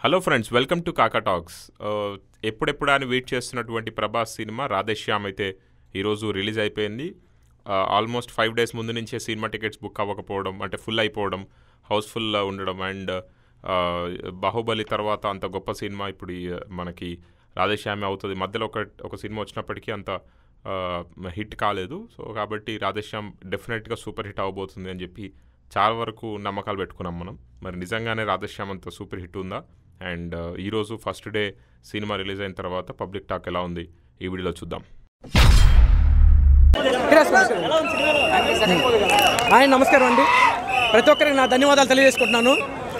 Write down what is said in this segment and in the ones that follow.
Hello friends welcome to Kaka talks ఎప్పుడెప్పుడు అని wait చేస్తున్నటువంటి ప్రభాస్ సినిమా రాధేశ్యామ్ అయితే ఈరోజు రిలీజ్ అయిపోయింది ఆల్మోస్ట్ ఫైవ్ డేస్ ముందు నుంచే సినిమా టికెట్స్ బుక్ అవ్వకపోవడం అంటే ఫుల్ అయిపోవడం హౌస్ఫుల్ ఉండడం అండ్ బాహుబలి తర్వాత అంత గొప్ప సినిమా ఇప్పుడు ఈ, మనకి రాధేశ్యామే అవుతుంది మధ్యలో ఒక ఒక సినిమా వచ్చినప్పటికీ అంత హిట్ కాలేదు సో కాబట్టి రాధేశ్యామ్ డెఫినెట్గా సూపర్ హిట్ అవ్వబోతుంది అని చెప్పి చాలా వరకు నమ్మకాలు పెట్టుకున్నాం మనం మరి నిజంగానే రాధేశ్యామ్ అంత సూపర్ హిట్ ఉందా అండ్ ఈరోజు ఫస్ట్ డే సినిమా రిలీజ్ అయిన తర్వాత పబ్లిక్ టాక్ ఎలా ఉంది ఈ వీడియోలో చూద్దాం ఆయన నమస్కారం అండి ప్రతి ఒక్కరికి నా ధన్యవాదాలు తెలియజేసుకుంటున్నాను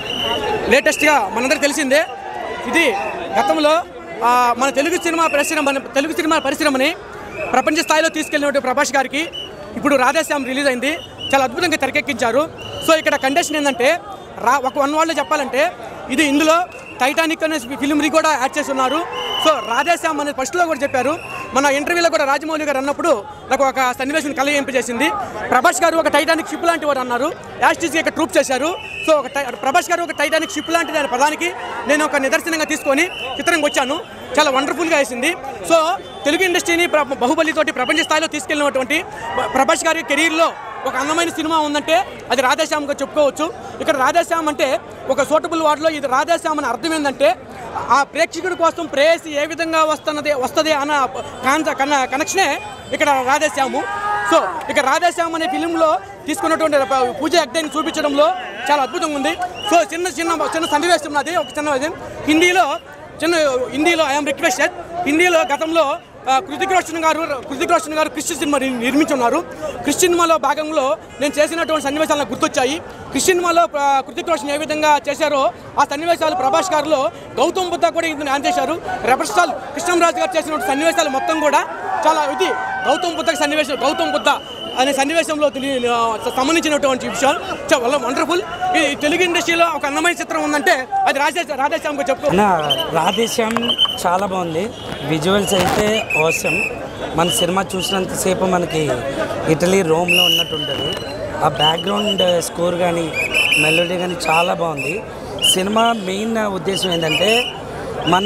లేటెస్ట్గా మనందరికీ తెలిసిందే ఇది గతంలో ఆ, మన తెలుగు సినిమా పరిశ్రమ తెలుగు సినిమా పరిశ్రమని ప్రపంచ స్థాయిలో తీసుకెళ్ళినటువంటి ప్రభాస్ గారికి ఇప్పుడు రాధేశ్యామ్ రిలీజ్ అయింది చాలా అద్భుతంగా తెరకెక్కించారు సో ఇక్కడ కండిషన్ ఏంటంటే రా ఒక వన్ వాళ్ళు చెప్పాలంటే ఇది ఇందులో టైటానిక్ అనే ఫిల్మ్ని కూడా యాడ్ చేస్తున్నారు సో రాధేశ్యామ్ అనేది ఫస్ట్లో కూడా చెప్పారు మన ఇంటర్వ్యూలో కూడా రాజమౌళి గారు అన్నప్పుడు నాకు ఒక సన్నివేశం కలిగింపజేసింది ప్రభాస్ గారు ఒక టైటానిక్ షిప్ లాంటి వారు అన్నారు యాస్టిస్గా ఇక్కడ ట్రూప్ చేశారు సో ఒక టై- ప్రభాస్ గారు ఒక టైటానిక్ షిప్ లాంటిది అనే పదానికి నేను ఒక నిదర్శనంగా తీసుకొని చిత్రంగా వచ్చాను చాలా వండర్ఫుల్గా వేసింది సో తెలుగు ఇండస్ట్రీని ప్ర- బాహుబలితోటి ప్రపంచ స్థాయిలో తీసుకెళ్ళినటువంటి ప్ర- ప్రభాస్ గారి కెరీర్లో ఒక అందమైన సినిమా ఉందంటే అది రాధేశ్యామ్గా చెప్పుకోవచ్చు ఇక్కడ రాధేశ్యామ్ అంటే ఒక సూటబుల్ వార్డులో ఇది రాధేశ్యామ్ అనే అర్థం ఏంటంటే ఆ ప్రేక్షకుడి కోసం ప్రేయసి ఏ విధంగా వస్తున్నది వస్తుంది అన్న కాన్స కన్న కనెక్షనే ఇక్కడ రాధేశ్యాము సో ఇక రాధేశ్యామ్ అనే ఫిలింలో తీసుకున్నటువంటి ప- పూజ యజ్ఞాన్ని చూపించడంలో చాలా అద్భుతంగా ఉంది సో చిన్న చిన్న చిన్న సన్నివేశం నాది ఒక చిన్న ఇది. హిందీలో చిన్న హిందీలో ఐఎమ్ రిక్వెస్టెడ్ హిందీలో గతంలో ఆ, కృతిక్ రోషన్ గారు కృతిక్ రోషన్ గారు క్రిస్టి సినిమా ని- నిర్మించున్నారు క్రిస్టి సినిమాలో భాగంలో నేను చేసినటువంటి సన్నివేశాలు నాకు గుర్తొచ్చాయి క్రిస్టి సినిమాలో ఆ, కృతిక్ రోషన్ ఏ విధంగా చేశారో ఆ సన్నివేశాలు ప్రభాస్ గారిలో గౌతమ్ బుద్ధ కూడా ఇది న్యాయం చేశారు రెబల్ స్టార్ కృష్ణంరాజు గారు చేసిన సన్నివేశాలు మొత్తం కూడా చాలా ఇది గౌతమ్ బుద్ధ సన్నివేశం గౌతమ్ బుద్ధ అనే సన్నివేశంలో తెలియ ఆ, సంబంధించినటువంటి విషయాలు చాలా వండర్ఫుల్ ఈ తెలుగు ఇండస్ట్రీలో ఒక అందమైన చిత్రం ఉందంటే అది రాధే రాధేశ్యామ్గా చెప్పుకో అన్న రాధేశ్యామ్ చాలా బాగుంది విజువల్స్ అయితే అవసరం మన సినిమా చూసినంతసేపు మనకి ఇటలీ రోమ్లో ఉన్నట్టు ఉంటుంది ఆ బ్యాక్గ్రౌండ్ స్కోర్ కానీ మెలోడీ కానీ చాలా బాగుంది సినిమా మెయిన్ ఉద్దేశం ఏంటంటే మన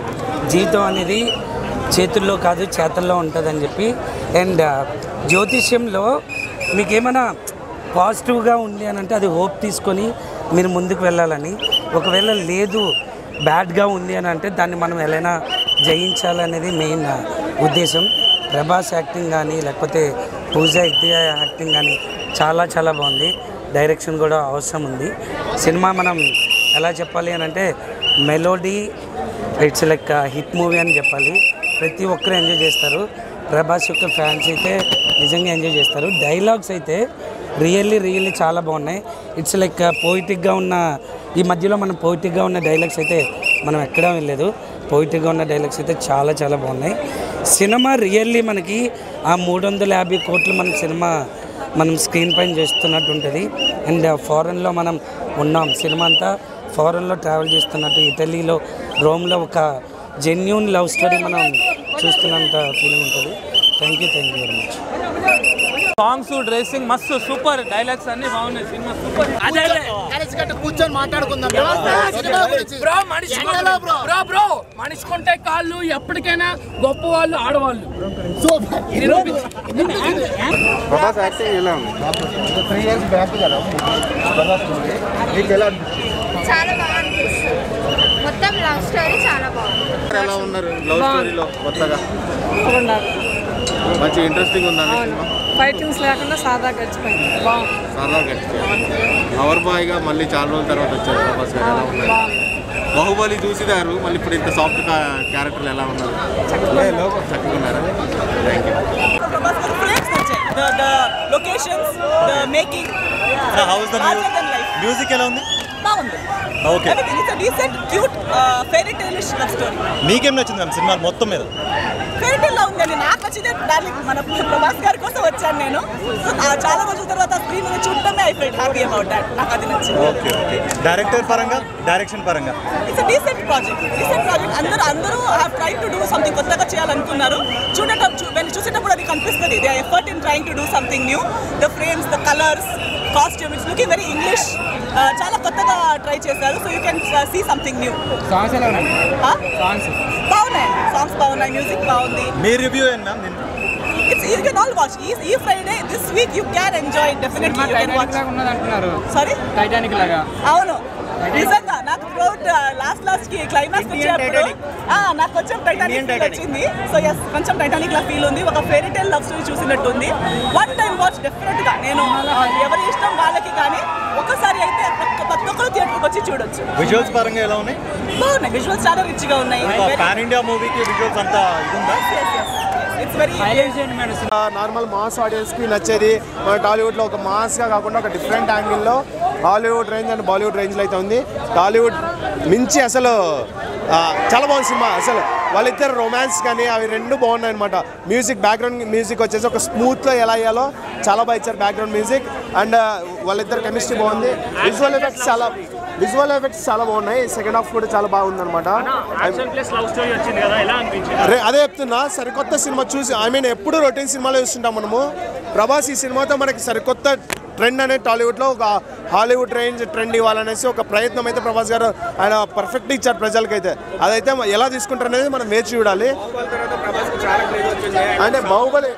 జీవితం అనేది చేతుల్లో కాదు చేతల్లో ఉంటుందని చెప్పి అండ్ జ్యోతిష్యంలో మీకేమైనా పాజిటివ్గా ఉంది అని అంటే అది హోప్ తీసుకొని మీరు ముందుకు వెళ్ళాలని ఒకవేళ లేదు బ్యాడ్గా ఉంది అని అంటే దాన్ని మనం ఎలా జయించాలనేది మెయిన్ ఉద్దేశం ప్రభాస్ యాక్టింగ్ కానీ లేకపోతే పూజ ఇద్య యాక్టింగ్ కానీ చాలా చాలా బాగుంది డైరెక్షన్ కూడా అవసరం ఉంది సినిమా మనం ఎలా చెప్పాలి అని అంటే melody it's like hit movie అని చెప్పాలి ప్రతి ఒక్కరు ఎంజాయ్ చేస్తారు ప్రభాస్ యొక్క ఫ్యాన్స్ అయితే నిజంగా ఎంజాయ్ చేస్తారు డైలాగ్స్ అయితే రియల్లీ రియల్లీ చాలా బాగున్నాయి ఇట్స్ లైక్ పోయిటిక్గా ఉన్న ఈ మధ్యలో మనం పోయిటిక్గా ఉన్న డైలాగ్స్ అయితే మనం ఎక్కడా వెళ్ళలేదు పోయిటిక్గా ఉన్న డైలాగ్స్ అయితే చాలా చాలా బాగున్నాయి సినిమా రియల్లీ మనకి ఆ మూడు వందల యాభై కోట్లు మన సినిమా మనం స్క్రీన్ పైన చేస్తున్నట్టు ఉంటుంది అండ్ ఫారెన్లో మనం ఉన్నాం సినిమా అంతా ఫారెన్లో ట్రావెల్ చేస్తున్నట్టు ఇటలీలో రోమ్లో ఒక జెన్యున్ లవ్ స్టోరీ మనం చూస్తున్నంత ఫీలింగ్ ఉంటుంది thank you thank you very much songs dressing మస్తు సూపర్ డైలాగ్స్ అన్ని బాగున్నాయి సినిమా సూపర్ అదే అదే కలిసికట్టు కూర్చొని మాట్లాడుకుందాం సినిమా గురించి బ్రో మనిషి ఎండలో బ్రో. బ్రో బ్రో మనిషికుంటే కాళ్ళు ఎప్పటికైనా గొప్ప వాళ్ళు ఆడవాళ్ళు సూపర్ ప్రభాస్ యాక్టింగ్ ఎలా ఉంది త్రీ ఇయర్స్ బ్యాక్ కదా ప్రభాస్ మూవీ మీకు ఎలా అనిపించింది చాలా బాగా అనిపిస్తుంది మొత్తం లవ్ స్టోరీ చాలా బాగుంది ఎలా ఉన్నారు లవ్ స్టోరీలో కొత్తగా మంచి ఇంట్రెస్టింగ్ ఉందండి సినిమా ఫైటింగ్స్ లేకుండా సాదా గడిచిపోయింది బాగుంది చాలా గట్టిగా అవర్ బాయ్ గా మళ్ళీ చాలా రోజుల తర్వాత వచ్చారు ప్రభాస్ గారు ఎలా ఉన్నారు బాహుబలి చూసినారు మళ్ళీ ఇప్పుడు ఇంత సాఫ్ట్ క్యారెక్టర్లు ఎలా ఉన్నారు చక్కగా ఉన్నారా thank you the the locations, the making. How is the larger than life. Music ఎలా ఉంది బాగుంది okay Everything. It's a decent, cute, uh, fairy tale-ish love story. మీకేం నచ్చింది మ్యామ్ సినిమా మొత్తం మీద ఫెయిరీ టేల్ లా ఉందండి నాకు నచ్చింది డార్లింగ్ మన ప్రభాస్ గారి కోసం వచ్చాను నేను So, ఆ చాలా రోజుల తర్వాత స్క్రీన్ మీద చూడటమే I felt happy about that నాకు అది నచ్చింది ఓకే ఓకే డైరెక్టర్ పరంగా డైరెక్షన్ పరంగా it's decent project decent project అందరూ అందరూ have try to do something కొత్తగా చేయాలనుకున్నారు చూడటం చూ- వెళ్ళి చూసేటప్పుడు అది కనిపిస్తుంది the effort in trying to do something new the frames the colours costume it's looking very English చాలా కొత్తగా ట్రై చేశారు so you can see something new songs ఎలా ఉన్నాయి సాంగ్స్ బాగున్నాయి సాంగ్స్ బాగున్నాయి మ్యూజిక్ బాగుంది మీ రివ్యూ ఏంటి మ్యామ్ దీన్ని it's you can all watch ఈ ఈ Friday this week you can enjoy definitely you can watch ఉన్నది అంటున్నారు సారీ టైటానిక్ లాగా అవును నిజంగా నాకు త్రూఅవుట్ లాస్ట్ లాస్ట్ కి క్లైమాక్స్ వచ్చేప్పుడు ఆ, నాకు కొంచెం టైటానిక్ ఫీల్ వచ్చింది సో ఎస్ కొంచెం టైటానిక్ లా ఫీల్ ఉంది ఒక ఫెరీ టైల్ లవ్ స్టోరీ చూసినట్టు ఉంది వన్ టైం వాచ్ డెఫినెట్ గా నేను ఆ, ఎవరి ఇష్టం వాళ్ళకి కానీ ఒకసారి అయితే ప్రతి ప్రతి ఒక్కరు థియేటర్కి వచ్చి చూడొచ్చు విజువల్స్ పరంగా ఎలా ఉన్నాయి బాగున్నాయి విజువల్స్ చాలా రిచ్ గా ఉన్నాయి పాన్ ఇండియా మూవీకి విజువల్స్ అంతా ఇది ఉందా ఇట్స్ వెరీ నార్మల్ మాస్ ఆడియన్స్కి నచ్చేది మన టాలీవుడ్లో ఒక మాస్గా కాకుండా ఒక డిఫరెంట్ యాంగిల్లో హాలీవుడ్ రేంజ్ అండ్ బాలీవుడ్ రేంజ్లో అయితే ఉంది టాలీవుడ్ మించి అసలు ఆ, చాలా బాగుంది సినిమా అసలు వాళ్ళిద్దరు రొమాన్స్ కానీ అవి రెండు బాగున్నాయి అనమాట మ్యూజిక్ బ్యాక్గ్రౌండ్ మ్యూజిక్ వచ్చేసి ఒక స్మూత్లో ఎలా అయ్యాలో చాలా బాగా ఇచ్చారు బ్యాక్గ్రౌండ్ మ్యూజిక్ అండ్ వాళ్ళిద్దరు కెమిస్ట్రీ బాగుంది విజువల్ ఎఫెక్ట్స్ చాలా విజువల్ ఎఫెక్ట్స్ చాలా బాగున్నాయి సెకండ్ హాఫ్ కూడా చాలా బాగుంది అనమాట రే అదే చెప్తున్నా సరికొత్త సినిమా చూసి ఐ మీన్ ఎప్పుడు రొటీన్ సినిమాలో చూస్తుంటాం మనము ప్రభాస్ ఈ సినిమాతో మనకి సరికొత్త ట్రెండ్ అనేది టాలీవుడ్లో ఒక హాలీవుడ్ రేంజ్ ట్రెండ్ ఇవ్వాలనేసి ఒక ప్రయత్నం అయితే ప్రభాస్ గారు ఆయన పర్ఫెక్ట్ ఇచ్చారు ప్రజలకైతే అదైతే ఎలా తీసుకుంటారు అనేది మనం వేచి చూడాలి అంటే బాహుబలి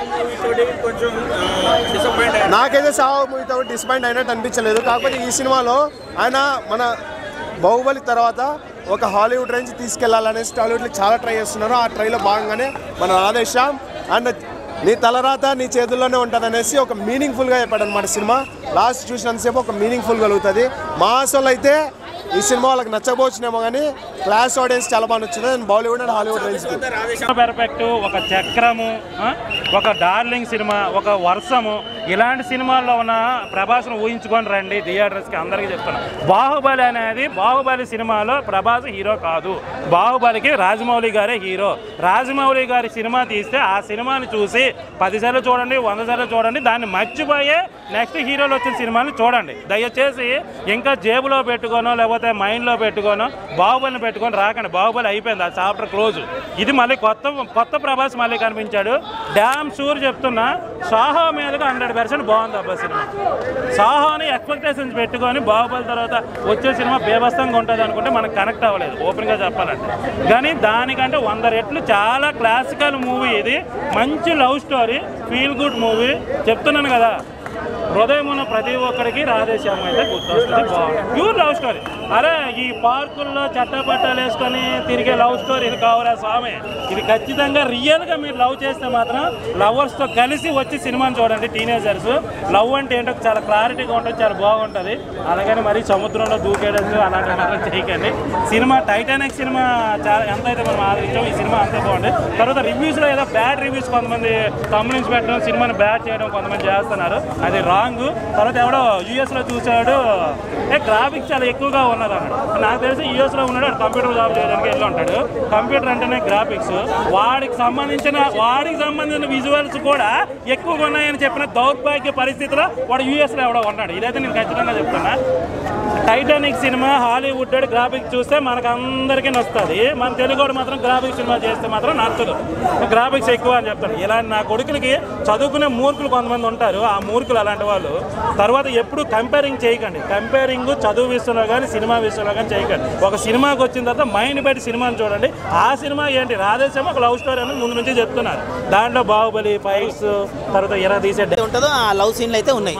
నాకైతే సావు మూవీతో డిసప్పాయింట్ అయినట్టు అనిపించలేదు కాకపోతే ఈ సినిమాలో ఆయన మన బాహుబలి తర్వాత ఒక హాలీవుడ్ రేంజ్ తీసుకెళ్లాలనేసి టాలీవుడ్లో చాలా ట్రై చేస్తున్నారు ఆ ట్రైలో భాగంగానే మన రాధేశ్యామ్ అండ్ నీ తలరాత నీ చేతుల్లోనే ఉంటుంది అనేసి ఒక మీనింగ్ఫుల్గా చెప్పాడు అనమాట సినిమా లాస్ట్ చూసినంతసేపు ఒక మీనింగ్ఫుల్ కలుగుతుంది మా అసలు అయితే ఈ సినిమా వాళ్ళకి నచ్చకపోవచ్చునేమో కానీ క్లాస్ ఆడియన్స్ చాలా బాగా నచ్చింది and Bollywood and Hollywood range perfect ఒక చక్రము ఆ, ఒక డార్లింగ్ సినిమా ఒక వర్షము ఇలాంటి సినిమాల్లో ఉన్న ప్రభాస్ను ఊహించుకొని రండి థియేటర్స్కి అందరికీ చెప్తాను బాహుబలి అనేది బాహుబలి సినిమాలో ప్రభాస్ హీరో కాదు బాహుబలికి రాజమౌళి గారే హీరో రాజమౌళి గారి సినిమా తీస్తే ఆ సినిమాని చూసి పదిసార్లు చూడండి వంద సార్లు చూడండి దాన్ని మర్చిపోయే నెక్స్ట్ హీరోలు వచ్చిన సినిమాని చూడండి దయచేసి ఇంకా జేబులో పెట్టుకోనో లేకపోతే మైండ్లో పెట్టుకోనో బాహుబలిని పెట్టుకొని రాకండి బాహుబలి అయిపోయింది ఆ చాప్టర్ క్లోజ్ ఇది మళ్ళీ కొత్త కొత్త ప్రభాస్ మళ్ళీ కనిపించాడు డ్యామ్ షూర్ చెప్తున్నా సాహో మీదగా హండ్రెడ్ పర్సెంట్ బాగుంది అబ్బా సినిమా సాహోని ఎక్స్పెక్టేషన్స్ పెట్టుకొని బాహుబలి తర్వాత వచ్చే సినిమా బేబస్తంగా ఉంటుంది అనుకుంటే మనకు కనెక్ట్ అవ్వలేదు ఓపెన్గా చెప్పాలంటే కానీ దానికంటే వంద రెట్లు చాలా క్లాసికల్ మూవీ ఇది మంచి love story feel good movie చెప్తున్నాను కదా హృదయం ఉన్న ప్రతి ఒక్కరికి రాధేశ్యామ అయితే గుర్తొస్తుంది బాగుంది ప్యూర్ లవ్ స్టోరీ అరే ఈ పార్కుల్లో చట్టపట్టాలు వేసుకొని తిరిగే లవ్ స్టోరీ ఇది కావురా స్వామి ఇది ఖచ్చితంగా రియల్గా మీరు లవ్ చేస్తే మాత్రం లవర్స్తో కలిసి వచ్చి సినిమాని చూడండి టీనేజర్స్ లవ్ అంటే ఏంటో చాలా క్లారిటీగా ఉంటుంది చాలా బాగుంటుంది అలాగని మరి సముద్రంలో దూకేయడం అలాంటి మాత్రం చేయకండి సినిమా టైటానిక్ సినిమా చాలా ఎంత అయితే మనం ఆదరించాం ఈ సినిమా అంతే బాగుంది తర్వాత రివ్యూస్లో ఏదో బ్యాడ్ రివ్యూస్ కొంతమంది తమ్మునించి పెట్టడం సినిమాని బ్యాడ్ చేయడం కొంతమంది చేస్తున్నారు అది రాంగ్ తర్వాత ఎవడో యూఎస్లో చూశాడు ఏ గ్రాఫిక్స్ చాలా ఎక్కువగా ఉన్నది అన్నాడు నాకు తెలిసి యూఎస్లో ఉన్నాడు వాడు కంప్యూటర్ జాబ్ చేయడానికి వెళ్ళి ఉంటాడు కంప్యూటర్ అంటేనే గ్రాఫిక్స్ వాడికి సంబంధించిన వాడికి సంబంధించిన విజువల్స్ కూడా ఎక్కువగా ఉన్నాయని చెప్పిన దౌర్భాగ్య పరిస్థితిలో వాడు యూఎస్లో ఎవడో ఉన్నాడు ఇదైతే నేను ఖచ్చితంగా చెప్తున్నా టైటానిక్ సినిమా హాలీవుడ్ గ్రాఫిక్స్ చూస్తే మనకు అందరికీ నచ్చుతుంది మన తెలుగు మాత్రం గ్రాఫిక్స్ సినిమా చేస్తే మాత్రం నచ్చదు గ్రాఫిక్స్ ఎక్కువ అని చెప్తాను ఇలాంటి నా కొడుకులకి చదువుకునే మూర్ఖులు కొంతమంది ఉంటారు ఆ మూర్ఖులు అలాంటి వాళ్ళు తర్వాత ఎప్పుడు కంపేరింగ్ చేయకండి కంపేరింగ్ చదువు విషయంలో కానీ సినిమా విషయంలో కానీ చేయకండి ఒక సినిమాకి వచ్చిన తర్వాత మైండ్ పెట్టి సినిమాని చూడండి ఆ సినిమా ఏంటి రాధేశ్యామ ఒక లవ్ స్టోరీ అని ముందు నుంచి చెప్తున్నారు దాంట్లో బాహుబలి ఫైట్స్ తర్వాత ఎరా తీసే ఉంటుందో ఆ లవ్ సీన్లు అయితే ఉన్నాయి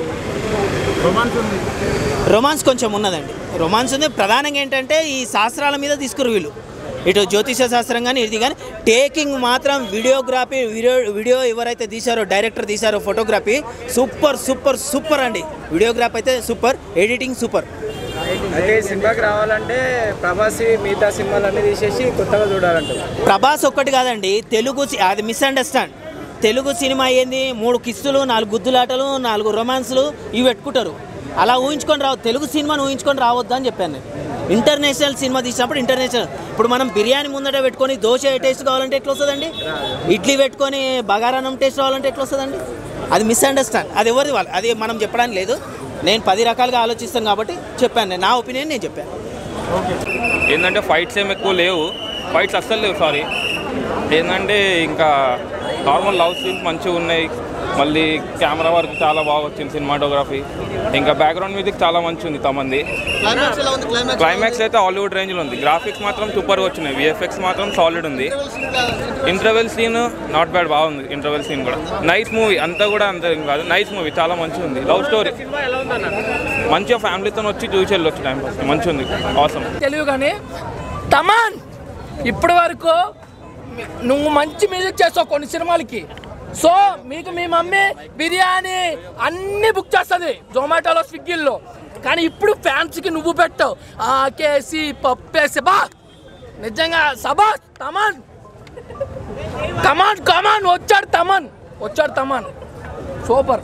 రొమాన్స్ కొంచెం ఉన్నదండి రొమాన్స్ ఉంది ప్రధానంగా ఏంటంటే ఈ శాస్త్రాల మీద తీసుకురు వీళ్ళు ఇటు జ్యోతిష శాస్త్రం కానీ ఇది కానీ టేకింగ్ మాత్రం వీడియోగ్రఫీ వీడియో వీడియో ఎవరైతే తీశారో డైరెక్టర్ తీశారో ఫోటోగ్రఫీ సూపర్ సూపర్ సూపర్ అండి వీడియోగ్రాఫీ అయితే సూపర్ ఎడిటింగ్ సూపర్ అయితే ఈ సినిమాకి రావాలంటే ప్రభాస్ మిగతా సినిమాలన్నీ తీసేసి కొత్తగా చూడాలంటారు ప్రభాస్ ఒక్కటి కాదండి తెలుగు సి- అది మిస్అండర్స్టాండ్ తెలుగు సినిమా ఏంది మూడు కిస్సులు నాలుగు గుద్దులాటలు నాలుగు రొమాన్స్లు ఇవి పెట్టుకుంటారు అలా ఊహించుకొని రావు తెలుగు సినిమాను ఊహించుకొని రావద్దు అని చెప్పాను నేను ఇంటర్నేషనల్ సినిమా తీసినప్పుడు ఇంటర్నేషనల్ ఇప్పుడు మనం బిర్యానీ ముందట పెట్టుకొని దోశ టేస్ట్ కావాలంటే ఎట్లా వస్తుందండి ఇడ్లీ పెట్టుకొని బగారానం టేస్ట్ కావాలంటే ఎట్లా వస్తుందండి అది మిస్అండర్స్టాండ్ అది ఎవరిది వాళ్ళు అది మనం చెప్పడానికి లేదు నేను పది రకాలుగా ఆలోచిస్తాను కాబట్టి చెప్పాను నేను నా ఒపీనియన్ నేను చెప్పాను ఏంటంటే ఫైట్స్ ఏమి ఎక్కువ లేవు ఫైట్స్ అస్సలు లేవు సారీ ఏంటంటే ఇంకా నార్మల్ లవ్ సీన్స్ మంచిగా ఉన్నాయి మళ్ళీ కెమెరా వర్క్ చాలా బాగా వచ్చింది సినిమాటోగ్రఫీ ఇంకా బ్యాక్గ్రౌండ్ మ్యూజిక్ చాలా మంచి ఉంది తమంది క్లైమాక్స్ ఎలా ఉంది క్లైమాక్స్ క్లైమాక్స్ అయితే హాలీవుడ్ రేంజ్లో ఉంది గ్రాఫిక్స్ మాత్రం సూపర్గా వచ్చినాయి విఎఫ్ఎక్స్ మాత్రం సాలిడ్ ఉంది ఇంటర్వెల్ సీన్ నాట్ బ్యాడ్ బాగుంది ఇంటర్వెల్ సీన్ కూడా నైస్ మూవీ అంతా కూడా అంత ఏం కాదు నైస్ మూవీ చాలా మంచిగా ఉంది లవ్ స్టోరీ మంచిగా ఫ్యామిలీతో వచ్చి చూసి వెళ్ళొచ్చు టైం పాస్ మంచిగా ఉంది అవసరం తెలివి కానీ తమాన్ ఇప్పటి వరకు నువ్వు మంచి మ్యూజిక్ చేస్తావు కొన్ని సినిమాలకి సో మీకు మీ మమ్మీ బిర్యానీ అన్నీ బుక్ చేస్తుంది జొమాటోలో స్విగ్గీల్లో కానీ ఇప్పుడు ఫ్యాన్స్కి నువ్వు పెట్టావు ఆకేసి పప్పేసి బా నిజంగా సభా తమన్ కమాన్ కమాన్ వచ్చాడు తమన్ వచ్చాడు తమన్ సూపర్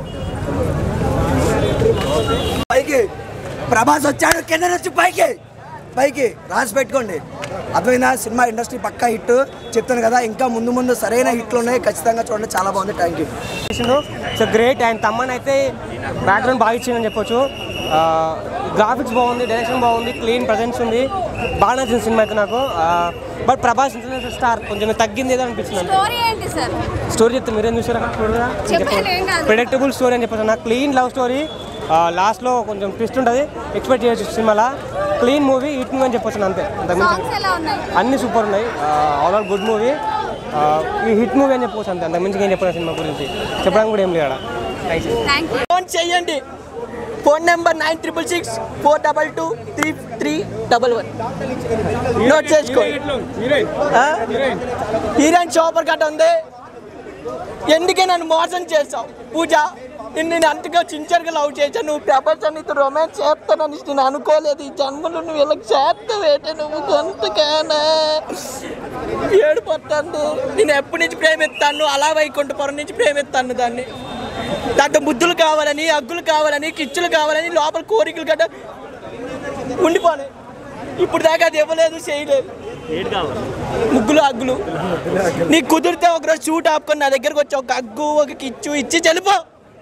పైకి ప్రభాస్ వచ్చాడు కింద నుంచి పైకి పైకి రాసి పెట్టుకోండి అర్థమైందా సినిమా ఇండస్ట్రీ పక్కా హిట్ చెప్తాను కదా ఇంకా ముందు ముందు సరైన హిట్లు ఉన్నాయి ఖచ్చితంగా చూడండి చాలా బాగుంది thank you so great and Thaman అయితే బ్యాక్గ్రౌండ్ బాగా ఇచ్చిందని చెప్పొచ్చు గ్రాఫిక్స్ బాగుంది డైరెక్షన్ బాగుంది క్లీన్ ప్రజెన్స్ ఉంది బాగా నచ్చింది సినిమా అయితే నాకు బట్ ప్రభాస్ ఇంటర్నేషనల్ స్టార్ కొంచెం తగ్గింది ఏదో అనిపించింది అంతే స్టోరీ ఏంటి సార్ స్టోరీ చెప్తే మీరేం చూసారా చూడరా చెప్పండి, ఏం కాదు. ప్రిడిక్టబుల్ స్టోరీ అని చెప్పచ్చు నాకు క్లీన్ లవ్ స్టోరీ లాస్ట్లో కొంచెం ట్విస్ట్ ఉంటుంది ఎక్స్పెక్ట్ చేయొచ్చు సినిమాలో క్లీన్ మూవీ హిట్ మూవీ అని చెప్పొచ్చు అంతే అంతకుమించి సాంగ్స్ ఎలా ఉన్నాయి అన్ని సూపర్ ఉన్నాయి ఆల్ ఆల్ గుడ్ మూవీ ఈ హిట్ మూవీ అని చెప్పవచ్చు అంతే అంతకుమించి ఏం చెప్పాలి సినిమా గురించి చెప్పడానికి కూడా ఏం లేదు ఫోన్ చేయండి phone number nine triple six four double two three three double one note చేసుకో ఆ? హీరోయిన్ సూపర్ కట్ ఉంది ఎందుకే నన్ను మోసం చేసావు పూజ నిన్ను నేను అంతగా సిన్సియర్గా లవ్ చేశాను నువ్వు ప్రపంచాన్ని నీతో రొమాన్స్ చేస్తానని నేను అనుకోలేదు ఈ జన్మలో నువ్వు ఇలా చేస్తావేటే నువ్వు గొంతుకేనా ఏడుపడుతుంది నేను ఎప్పటి నుంచి ప్రేమిస్తాను అలా వైకుంఠపురం నుంచి ప్రేమిస్తాను దాన్ని దాంట్లో బుద్ధులు కావాలని అగ్గులు కావాలని కిచ్చులు కావాలని లోపల కోరికలు గట్ట ఉండిపోను ఇప్పుడు దాకా అది ఇవ్వలేదు చేయలేదు ముగ్గులు అగ్గులు నీకు కుదిరితే ఒకరోజు షూట్ ఆపుకొని నా దగ్గరకు వచ్చి ఒక అగ్గు ఒక కిచ్చు ఇచ్చి చెలిపో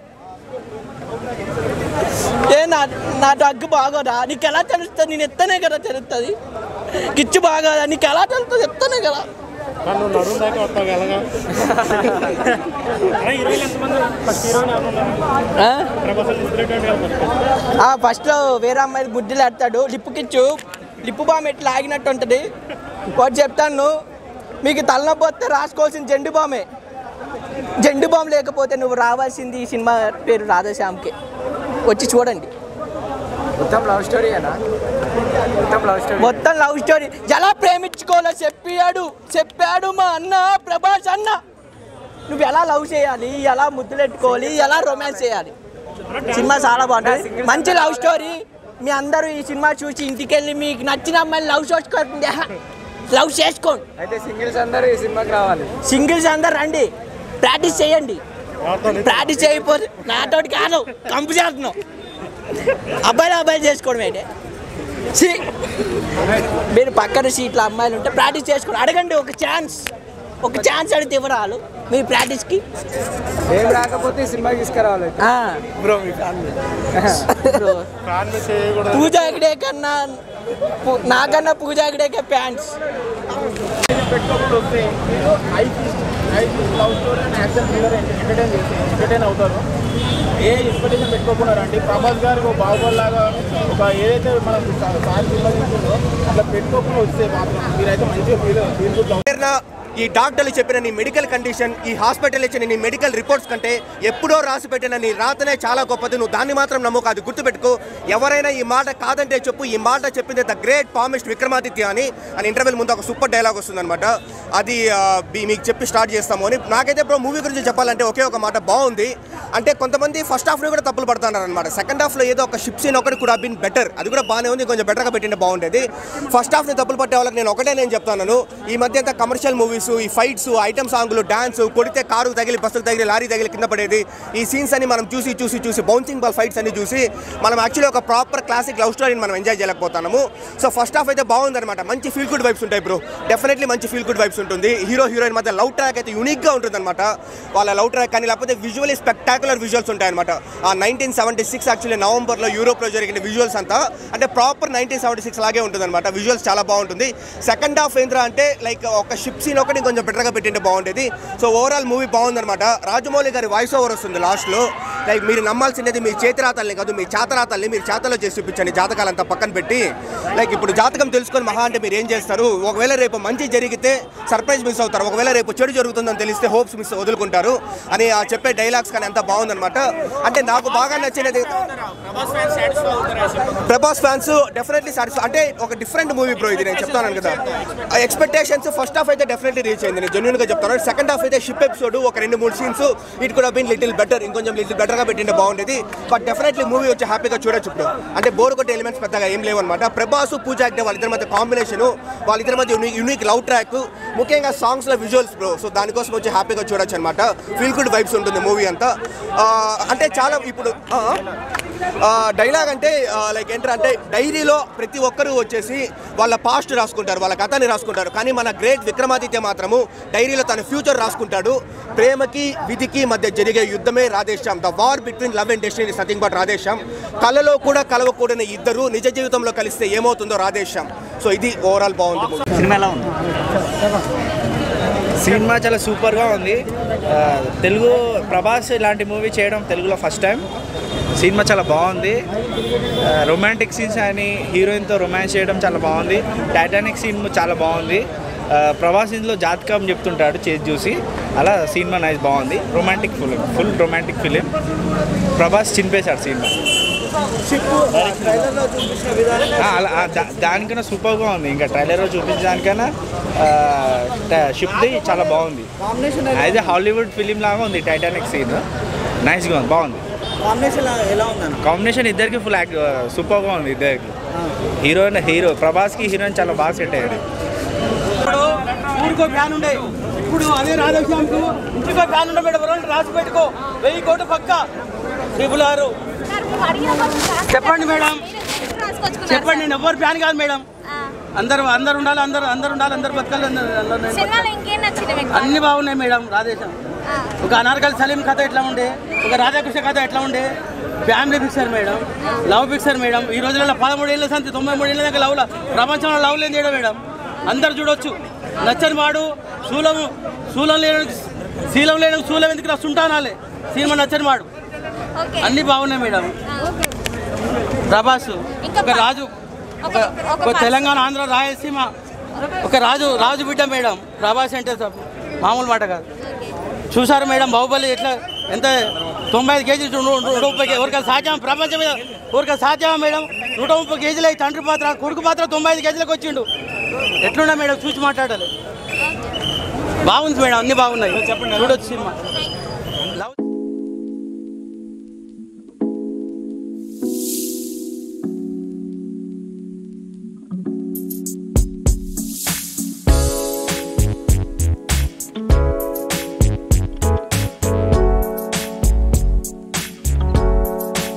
ఏ నా నా అగ్గు బాగోదా నీకు ఎలా తెలుస్తుంది నేను ఎత్తనే కదా తెలుస్తుంది కిచ్చు బాగోదా నీకు ఎలా తెలుస్తుంది ఎత్తనే కదా ఫస్ట్లో వేరే అమ్మాయి గుడ్డలు ఎడతాడు లిప్పు కిచ్చు లిప్పు బామ్ ఎట్లా ఆగినట్టు ఉంటుంది వాడు చెప్తాను మీకు తలనొప్పి వస్తే రాసుకోవాల్సిన జెండు బామే జెండు బామ్ లేకపోతే నువ్వు రావాల్సింది ఈ సినిమా పేరు రాధాశ్యామ్కి వచ్చి చూడండి మొత్తం లవ్ స్టోరీనా మొత్తం లవ్ స్టోరీ మొత్తం లవ్ స్టోరీ ఎలా ప్రేమించుకోవాలో చెప్పాడు చెప్పాడు మా అన్న ప్రభాస్ అన్న నువ్వు ఎలా లవ్ చేయాలి ఎలా ముద్దులెట్టుకోవాలి ఎలా రొమాన్స్ చేయాలి సినిమా చాలా బాగుంటుంది మంచి లవ్ స్టోరీ మీ అందరూ ఈ సినిమా చూసి ఇంటికి వెళ్ళి మీకు నచ్చిన అమ్మాయిని లవ్ చేసుకోండి లవ్ చేసుకోండి అయితే సింగిల్స్ అందరూ ఈ సినిమాకి రావాలి సింగిల్స్ అందరు రండి ప్రాక్టీస్ చేయండి ప్రాక్టీస్ చేయకపోతే నాతోటి కాదు కంపు చేస్తున్నావు అబ్బాయిలు అబ్బాయిలు చేసుకోవడం ఏంటి ఛీ! మీరు పక్కన సీట్ల అమ్మాయిలు ఉంటే ప్రాక్టీస్ చేసుకోండి అడగండి ఒక ఛాన్స్ ఒక ఛాన్స్ అడిగితే ఇవ్వరాలు మీ ప్రాక్టీస్కి ఏం రాకపోతే ఈ సినిమాకి తీసుకురావాలి బ్రో పూజ ఎక్కడే కన్నా పు- నాకన్నా పూజ ఎక్కడే ప్యాంట్స్ ఎంటర్టైన్ అవుతారు ఏ ఎక్స్పెక్టేషన్ పెట్టుకోకున్నారండి ప్రభాస్ గారు ఒక బాహుబలి లాగా ఒక ఏదైతే మనం సార్ సినిమా చూస్తుందో అట్లా పెట్టుకోకుండా వస్తే మాత్రం మీరైతే మంచిగా ఫీల్ ఫీల్ గుడ్ పేరున ఈ డాక్టర్లు చెప్పిన నీ మెడికల్ కండిషన్ ఈ హాస్పిటల్ ఇచ్చిన నీ మెడికల్ రిపోర్ట్స్ కంటే ఎప్పుడో రాసి పెట్టిన నీ రాతనే చాలా గొప్పది నువ్వు దాన్ని మాత్రం నమ్మకు అది గుర్తుపెట్టుకో ఎవరైనా ఈ మాట కాదంటే చెప్పు ఈ మాట చెప్పింది ద గ్రేట్ పామిస్ట్ విక్రమాదిత్య అని అని ఇంటర్వ్యూల ముందు ఒక సూపర్ డైలాగ్ వస్తుందన్నమాట అది ఆ, మీ- మీకు చెప్పి స్టార్ట్ చేస్తాము అని నాకైతే ఇప్పుడు మూవీ గురించి చెప్పాలంటే ఒకే ఒక మాట బాగుంది అంటే కొంతమంది ఫస్ట్ హాఫ్లో కూడా తప్పులు పడుతున్నారు అనమాట సెకండ్ హాఫ్లో ఏదో ఒక షిప్ సీన్ ఒకటి కూడా బిన్ బెటర్ అది కూడా బాగానే ఉంది కొంచెం బెటర్గా పెట్టింటే బాగుండేది ఫస్ట్ హాఫ్ని తప్పులు పట్టే వాళ్ళకి నేను ఒకటే నేను చెప్తాను ఈ మధ్య అంతా కమర్షియల్ మూవీస్ ఈ ఫైట్స్ ఐటమ్ సాంగ్లు డాన్స్ కొడితే కారు తగిలి బస్సులు తగిలి లారీ తగిలి కింద పడేది ఈ సీన్స్ అని మనం చూసి చూసి చూసి బౌన్సింగ్ బాల్ ఫైట్స్ అన్ని చూసి మనం యాక్చువల్లీ ఒక ప్రాపర్ క్లాసిక్ లవ్ స్టోరీని మనం ఎంజాయ్ చేయలేకపోతున్నాము సో ఫస్ట్ హాఫ్ అయితే బాగుందన్నమాట మంచి ఫీల్ గుడ్ వైబ్స్ ఉంటాయి బ్రో డెఫినెట్లీ మంచి ఫీల్ గుడ్ వైబ్స్ ఉంటుంది హీరో హీరోయిన్ మధ్య లవ్ ట్రాక్ అయితే యూనిక్గా ఉంటుంది అనమాట వాళ్ళ లవ్ ట్రాక్ కానీ లేకపోతే విజువలీ స్పెక్టాకులర్ విజువల్స్ ఉంటాయన్నమాట ఆ నైన్టీన్ సెవెంటీ సిక్స్ యాక్చువల్లీ నవంబర్లో యూరోప్లో జరిగిన విజువల్స్ అంతా అంటే ప్రాపర్ నైన్టీన్ సెవెంటీ సిక్స్ లాగే ఉంటుంది అనమాట విజువల్స్ చాలా బాగుంటుంది సెకండ్ హాఫ్ ఏంద్రా అంటే లైక్ ఒక షిప్ సీన్ ఒకటి ఒక్కటి కొంచెం బెటర్గా పెట్టింటే బాగుండేది సో ఓవరాల్ మూవీ బాగుందన్నమాట రాజమౌళి గారి వాయిస్ ఓవర్ వస్తుంది లాస్ట్లో లైక్ మీరు నమ్మాల్సినది మీ చేతిరాతల్ని కాదు మీ చేతరాతల్ని మీరు చేతలో చేసి చూపించండి జాతకాలంతా పక్కన పెట్టి లైక్ ఇప్పుడు జాతకం తెలుసుకొని మహా అంటే మీరు ఏం చేస్తారు ఒకవేళ రేపు మంచి జరిగితే సర్ప్రైజ్ మిస్ అవుతారు ఒకవేళ రేపు చెడు జరుగుతుందని తెలిస్తే హోప్స్ మిస్ వదులుకుంటారు అని ఆ చెప్పే డైలాగ్స్ కానీ అంతా బాగుందన్నమాట అంటే నాకు బాగా నచ్చినది ప్రభాస్ ఫ్యాన్స్ డెఫినెట్లీ సాటిస్ఫై అంటే ఒక డిఫరెంట్ మూవీ బ్రో ఇది నేను చెప్తాను కదా ఎక్స్పెక్టేషన్స్ ఫస్ట్ హాఫ్ అయితే డెఫినెట్లీ రీచ్ అయింది నేను జెన్యున్ గా చెప్తాను సెకండ్ హాఫ్ అయితే షిప్ ఎపిసోడ్ ఒక రెండు మూడు సీన్స్ ఇట్ కూడా బీన్ లిటిల్ బెటర్ ఇంకొంచెం లిటిల్ బెటర్ గా పెట్టింటే బాగుండేది బట్ డెఫినెట్లీ మూవీ వచ్చి హ్యాపీగా చూడొచ్చు ఇప్పుడు అంటే బోర్ కొట్టే ఎలిమెంట్స్ పెద్దగా ఏం లేవు అనమాట ప్రభాస్ పూజా అంటే వాళ్ళిద్దరి మధ్య కాంబినేషన్ వాళ్ళిద్దరి మధ్య యూనిక్ లవ్ ట్రాక్ ముఖ్యంగా సాంగ్స్ లో విజువల్స్ బ్రో సో దానికోసం వచ్చి హ్యాపీగా చూడొచ్చు అనమాట ఫీల్ గుడ్ వైబ్స్ ఉంటుంది మూవీ అంతా ఆ, అంటే చాలా ఇప్పుడు ఆ, డైలాగ్ అంటే లైక్ ఏంటంటే డైరీలో ప్రతి ఒక్కరూ వచ్చేసి వాళ్ళ పాస్ట్ రాసుకుంటారు వాళ్ళ కథని రాసుకుంటారు కానీ మన గ్రేట్ విక్రమాదిత్య మాత్రము డైరీలో తన ఫ్యూచర్ రాసుకుంటాడు ప్రేమకి విధికి మధ్య జరిగే యుద్ధమే Radheshyam the war between love and destiny nothing but Radheshyam కళలో కూడా కలవకూడని ఇద్దరు నిజ జీవితంలో కలిస్తే ఏమవుతుందో రాధేశ్యాం సో ఇది ఓవరాల్ బాగుంది సినిమా ఎలా ఉంది సినిమా చాలా సూపర్గా ఉంది ఆ, తెలుగు ప్రభాస్ ఇలాంటి మూవీ చేయడం తెలుగులో ఫస్ట్ టైం సినిమా చాలా బాగుంది రొమాంటిక్ సీన్స్ అని హీరోయిన్తో రొమాన్స్ చేయడం చాలా బాగుంది టైటానిక్ సీన్ చాలా బాగుంది ఆ, ప్రభాస్ ఇందులో జాతకం చెప్తుంటాడు చేసి చూసి అలా సినిమా నైస్ బాగుంది romantic film full romantic film Prabhas చింపేశాడు సినిమా ఆ, అలా ఆ, దా- దానికన్నా సూపర్గా ఉంది ఇంకా ట్రైలర్లో చూపించిన దానికన్నా షిప్ది చాలా బాగుంది అయితే హాలీవుడ్ ఫిలిం లాగా ఉంది టైటానిక్ సీన్ నైస్గా ఉంది బాగుంది కాంబినేషన్ ఎలా ఉందన్న కాంబినేషన్ ఇద్దరికి ఫుల్ యాక్ట్ సూపర్గా ఉంది ఇద్దరికి హీరోయిన్ హీరో ప్రభాస్కి హీరోయిన్ చాలా బాగా సెట్ అయ్యాడు ఇప్పుడు ఊరికో ఫ్యాన్ ఉండే ఇప్పుడు అదే రాధేశ్యామ్కు ఇంటికో ఫ్యాన్ ఉండే మేడం రెండు రాసి పెట్టుకో వెయ్యి కోట్లు పక్క ట్రిపుల్ ఆరు చెప్పండి మేడం చెప్పండి నేను ఎవరు ఫ్యాన్ కాదు మేడం అందరు అందరు ఉండాలి అందరు అందరు ఉండాలి అందరు బతకాలి అందరు అందరు నేను సినిమాలో బతకాలి. ఇంకేం నచ్చింది మీకు అన్ని బాగున్నాయి మేడం రాధేశం ఒక అనార్కలి సలీం కథ ఎట్లా ఉండే ఒక రాధాకృష్ణ కథ ఎట్లా ఉండే family picture madam love picture madam ఈ రోజులలో పదమూడు ఏళ్ళ సంతి తొంభై మూడు ఏళ్ళ దాకా లవ్ ప్రపంచంలో లవ్ లేని చేయడం మేడం అందరు చూడొచ్చు నచ్చని వాడు శూలం శూలం లేని శీలం లేని శూలం ఎందుకు రా సుంటానాలే సినిమా నచ్చని వాడు అన్ని బాగున్నాయి మేడం ప్రభాస్ ఒక రాజు ఒక ఒక తెలంగాణ ఆంధ్ర రాయలసీమ ఒక రాజు రాజు బిడ్డ మేడం ప్రభాస్ అంటే స- మామూలు మాట కాదు చూసారు మేడం బాహుబలి ఎట్లా ఎంత తొంభై ఐదు కేజీలు నూ- నూ- నూట ముప్పై ఎవరికైనా సాధ్యం ప్రపంచం మీద ఎవరికైనా సాధ్యమా మేడం నూట ముప్పై కేజీలు అయి తండ్రి పాత్ర కొడుకు పాత్ర తొంభై ఐదు కేజీలకు వచ్చిండు ఎట్లున్నా మేడం చూసి మాట్లాడాలి బాగుంది మేడం అన్ని బాగున్నాయి చెప్పండి చూడొచ్చు సినిమా